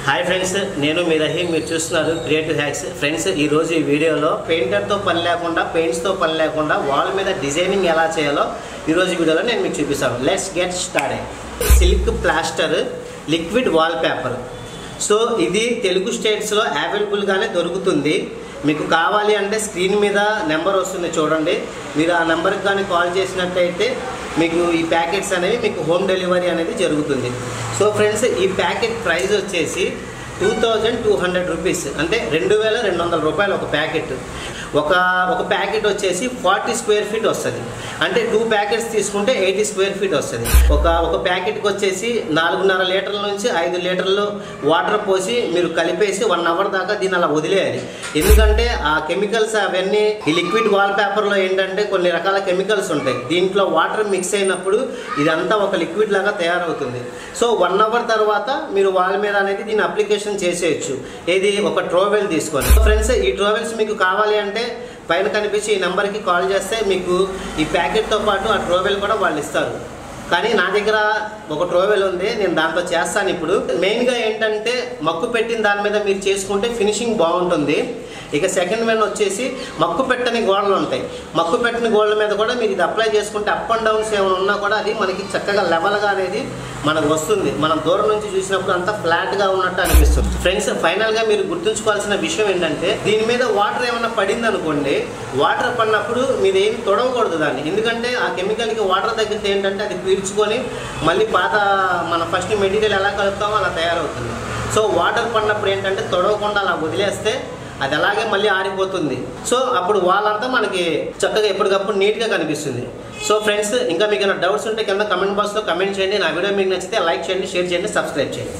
hi friends నేను మీ రహీం మీరు చూస్తున్నారు క్రియేటివ్ హ్యాక్స్ ఫ్రెండ్స్ ఈ రోజు ఈ వీడియోలో పెయింటర్తో పని లేకుండా పెయింట్స్తో పని లేకుండా వాల్ మీద డిజైనింగ్ ఎలా చేయాలో ఈ రోజు వీడియోలో నేను మీకు చూపిస్తాను let's get start silk plaster liquid wall paper so ఇది తెలుగు స్టేట్స్లో అవైలబుల్గానే దొరుకుతుంది మీకు కావాలి అంటే స్క్రీన్ మీద నెంబర్ వస్తుంది చూడండి మీరు ఆ నెంబర్కి కానీ కాల్ చేసినట్టయితే మీకు ఈ ప్యాకెట్స్ అనేవి మీకు హోమ్ డెలివరీ అనేది జరుగుతుంది సో ఫ్రెండ్స్ ఈ ప్యాకెట్ ప్రైస్ వచ్చేసి two thousand two hundred rupees అంటే రెండు వేల రెండు వందల రూపాయలు ఒక ప్యాకెట్ ఒక ఒక ప్యాకెట్ వచ్చేసి ఫార్టీ స్క్వేర్ ఫీట్ వస్తుంది అంటే టూ ప్యాకెట్స్ తీసుకుంటే ఎయిటీ స్క్వేర్ ఫీట్ వస్తుంది ఒక ఒక ప్యాకెట్కి వచ్చేసి నాలుగున్నర లీటర్ల నుంచి ఐదు లీటర్లు వాటర్ పోసి మీరు కలిపేసి వన్ అవర్ దాకా దీన్ని అలా వదిలేయాలి ఎందుకంటే ఆ కెమికల్స్ అవన్నీ ఈ లిక్విడ్ వాల్ పేపర్లో ఏంటంటే కొన్ని రకాల కెమికల్స్ ఉంటాయి దీంట్లో వాటర్ మిక్స్ అయినప్పుడు ఇదంతా ఒక లిక్విడ్ లాగా తయారవుతుంది సో వన్ అవర్ తర్వాత మీరు వాల్ మీద అనేది దీన్ని అప్లికేషన్ చేసేయచ్చు ఏది ఒక ట్రోవెల్ తీసుకొని ఫ్రెండ్స్ ఈ ట్రోవెల్స్ మీకు కావాలి అంటే పైన కనిపించి ఈ నెంబర్కి కాల్ చేస్తే మీకు ఈ ప్యాకెట్తో పాటు ఆ ట్రోవెల్ కూడా వాళ్ళు ఇస్తారు కానీ నా దగ్గర ఒక ట్రోవెల్ ఉంది నేను దాంతో చేస్తాను ఇప్పుడు మెయిన్గా ఏంటంటే మక్కు పెట్టిన దాని మీద మీరు చేసుకుంటే ఫినిషింగ్ బాగుంటుంది ఇక సెకండ్ వన్ వచ్చేసి మక్కు పెట్టని గోడలు ఉంటాయి మక్కు పెట్టని గోడల మీద కూడా మీరు ఇది అప్లై చేసుకుంటే అప్ అండ్ డౌన్స్ ఏమైనా ఉన్నా కూడా అది మనకి చక్కగా లెవెల్గా అనేది మనకు వస్తుంది మనం దూరం నుంచి చూసినప్పుడు అంతా ఫ్లాట్గా ఉన్నట్టు అనిపిస్తుంది ఫ్రెండ్స్ ఫైనల్గా మీరు గుర్తుంచుకోవాల్సిన విషయం ఏంటంటే దీని మీద వాటర్ ఏమైనా పడింది అనుకోండి వాటర్ పడినప్పుడు మీరు ఏమి తొడవకూడదు దాన్ని ఎందుకంటే ఆ కెమికల్కి వాటర్ తగ్గితే ఏంటంటే అది పీల్చుకొని మళ్ళీ పాత మన ఫస్ట్ మెటీరియల్ ఎలా కలుపుతామో అలా తయారవుతుంది సో వాటర్ పడినప్పుడు ఏంటంటే తొడవకుండా అలా వదిలేస్తే అది అలాగే మళ్ళీ ఆరిపోతుంది సో అప్పుడు వాళ్ళంతా మనకి చక్కగా ఎప్పటికప్పుడు నీట్గా కనిపిస్తుంది సో ఫ్రెండ్స్ ఇంకా మీకు ఏమైనా డౌట్స్ ఉంటే కింద కమెంట్ బాక్స్లో కమెంట్ చేయండి నా వీడియో మీకు నచ్చితే లైక్ చేయండి షేర్ చేయండి సబ్స్క్రైబ్ చేయండి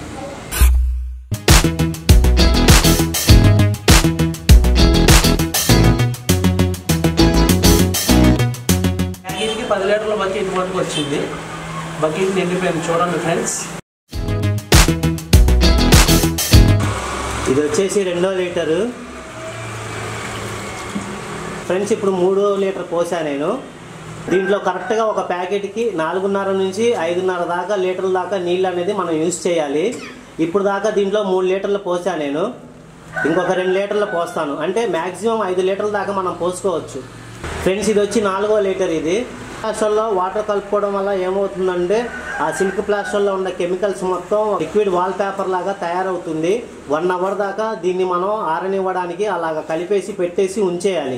ప్యాకేజీకి పది లీటర్ల బకెట్ మటుకు వచ్చింది బకెట్ నిండిపోయింది చూడండి ఫ్రెండ్స్ ఇది వచ్చేసి రెండో లీటరు ఫ్రెండ్స్ ఇప్పుడు మూడో లీటర్ పోసా నేను దీంట్లో కరెక్ట్గా ఒక ప్యాకెట్కి నాలుగున్నర నుంచి ఐదున్నర దాకా లీటర్ల దాకా నీళ్ళు అనేది మనం యూజ్ చేయాలి ఇప్పుడు దాకా దీంట్లో మూడు లీటర్లు పోసా నేను ఇంకొక రెండు లీటర్లు పోస్తాను అంటే మ్యాక్సిమం ఐదు లీటర్ల దాకా మనం పోసుకోవచ్చు ఫ్రెండ్స్ ఇది వచ్చి నాలుగో లీటర్ ఇది ప్లాస్టర్లో వాటర్ కలుపుకోవడం వల్ల ఏమవుతుందంటే ఆ సిల్క్ ప్లాస్టర్లో ఉన్న కెమికల్స్ మొత్తం లిక్విడ్ వాల్ పేపర్ లాగా తయారవుతుంది వన్ అవర్ దాకా దీన్ని మనం ఆరనివ్వడానికి అలాగ కలిపేసి పెట్టేసి ఉంచేయాలి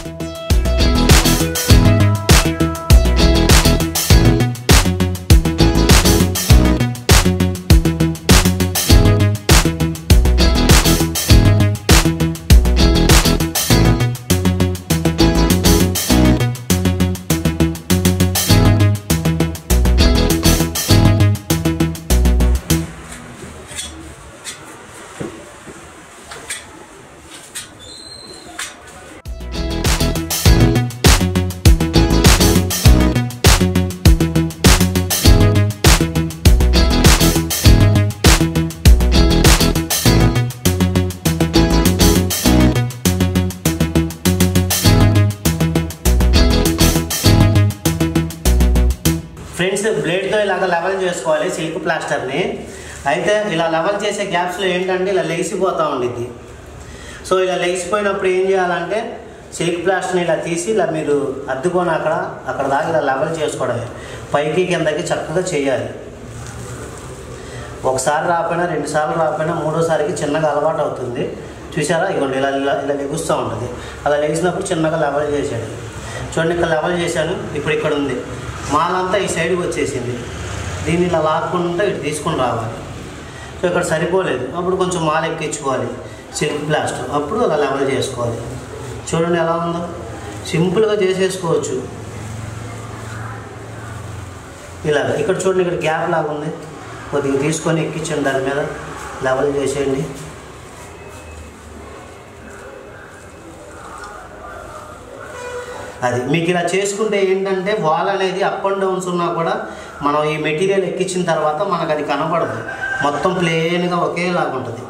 ఫ్రెండ్స్ బ్లేడ్తో ఇలాగ లెవెల్ చేసుకోవాలి సిల్క్ ప్లాస్టర్ని అయితే ఇలా లెవెల్ చేసే గ్యాప్స్లో ఏంటంటే ఇలా లేచిపోతూ ఉండిద్ది సో ఇలా లేచిపోయినప్పుడు ఏం చేయాలంటే సిల్క్ ప్లాస్టర్ని ఇలా తీసి ఇలా మీరు అద్దుకొని అక్కడ అక్కడ దాకా ఇలా లెవెల్ చేసుకోవడమే పైకి కిందకి చక్కగా చేయాలి ఒకసారి రాకపోయినా రెండు సార్లు రాకపోయినా మూడోసారికి చిన్నగా అలవాటు అవుతుంది చూసారా ఇగోండి ఇలా ఇలా ఇలా లెగుస్తూ ఉంటుంది అలా లెగిసినప్పుడు చిన్నగా లెవెల్ చేశాడు చూడండి ఇక్కడ లెవెల్ చేశాను ఇప్పుడు ఇక్కడ ఉంది మాలంతా ఈ సైడ్కి వచ్చేసింది దీన్ని ఇలా లాక్కుంటూ ఇటు తీసుకొని రావాలి సో ఇక్కడ సరిపోలేదు అప్పుడు కొంచెం మాల ఎక్కించుకోవాలి సిల్క్ ప్లాస్టర్ అప్పుడు అలా లెవెల్ చేసుకోవాలి చూడండి ఎలా ఉందో సింపుల్గా చేసేసుకోవచ్చు ఇలాగ ఇక్కడ చూడండి ఇక్కడ గ్యాప్ లాగా ఉంది కొద్దిగా తీసుకొని ఎక్కించండి దాని మీద లెవెల్ చేసేయండి అది మీకు ఇలా చేసుకుంటే ఏంటంటే వాల్ అనేది అప్ అండ్ డౌన్స్ ఉన్నా కూడా మనం ఈ మెటీరియల్ ఎక్కించిన తర్వాత మనకు అది కనపడదు మొత్తం ప్లెయిన్గా ఒకేలాగా ఉంటుంది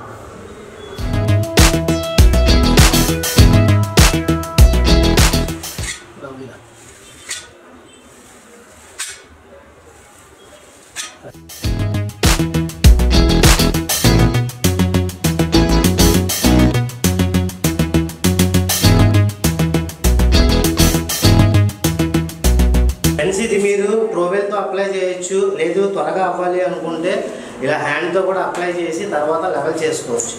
ఫ్రెండ్స్ ఇది మీరు ట్రోవెల్తో అప్లై చేయొచ్చు లేదు త్వరగా అవ్వాలి అనుకుంటే ఇలా హ్యాండ్తో కూడా అప్లై చేసి తర్వాత లెవెల్ చేసుకోవచ్చు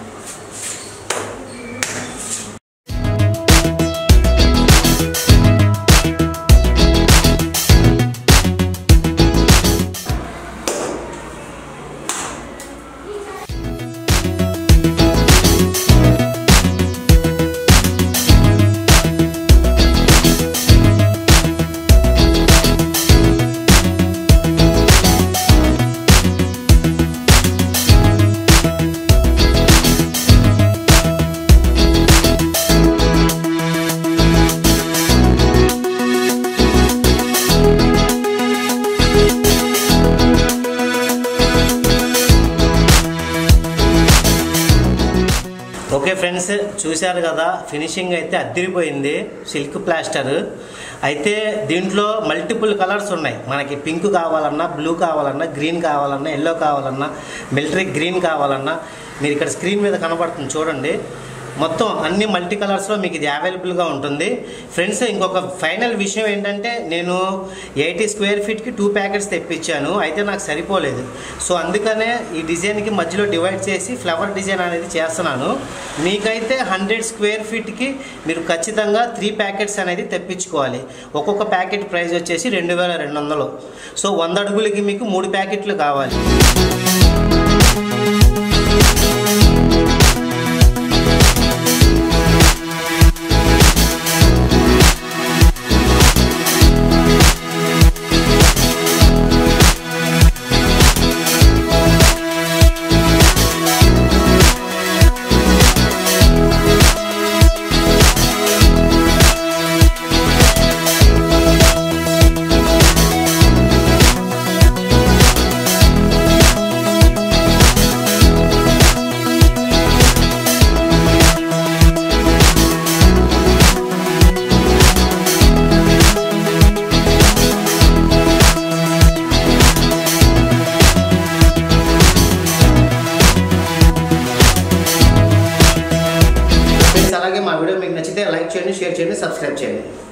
ఓకే ఫ్రెండ్స్ చూశారు కదా ఫినిషింగ్ అయితే అద్దరిపోయింది సిల్క్ ప్లాస్టర్ అయితే దీంట్లో మల్టిపుల్ కలర్స్ ఉన్నాయి మనకి పింక్ కావాలన్నా బ్లూ కావాలన్నా గ్రీన్ కావాలన్నా ఎల్లో కావాలన్నా మిలిటరీ గ్రీన్ కావాలన్నా మీరు ఇక్కడ స్క్రీన్ మీద కనబడుతుంది చూడండి మొత్తం అన్ని మల్టీ కలర్స్లో మీకు ఇది అవైలబుల్గా ఉంటుంది ఫ్రెండ్స్ ఇంకొక ఫైనల్ విషయం ఏంటంటే నేను ఎయిటీ స్క్వేర్ ఫీట్కి టూ ప్యాకెట్స్ తెప్పించాను అయితే నాకు సరిపోలేదు సో అందుకనే ఈ డిజైన్కి మధ్యలో డివైడ్ చేసి ఫ్లవర్ డిజైన్ అనేది చేస్తున్నాను మీకైతే హండ్రెడ్ స్క్వేర్ ఫీట్కి మీరు ఖచ్చితంగా త్రీ ప్యాకెట్స్ అనేది తెప్పించుకోవాలి ఒక్కొక్క ప్యాకెట్ ప్రైస్ వచ్చేసి రెండు వేల రెండు వందలు సో వంద అడుగులకి మీకు మూడు ప్యాకెట్లు కావాలి ఫ్రెండ్స్ అలాగే మా వీడియో మీకు నచ్చితే లైక్ చేయండి షేర్ చేయండి సబ్స్క్రైబ్ చేయండి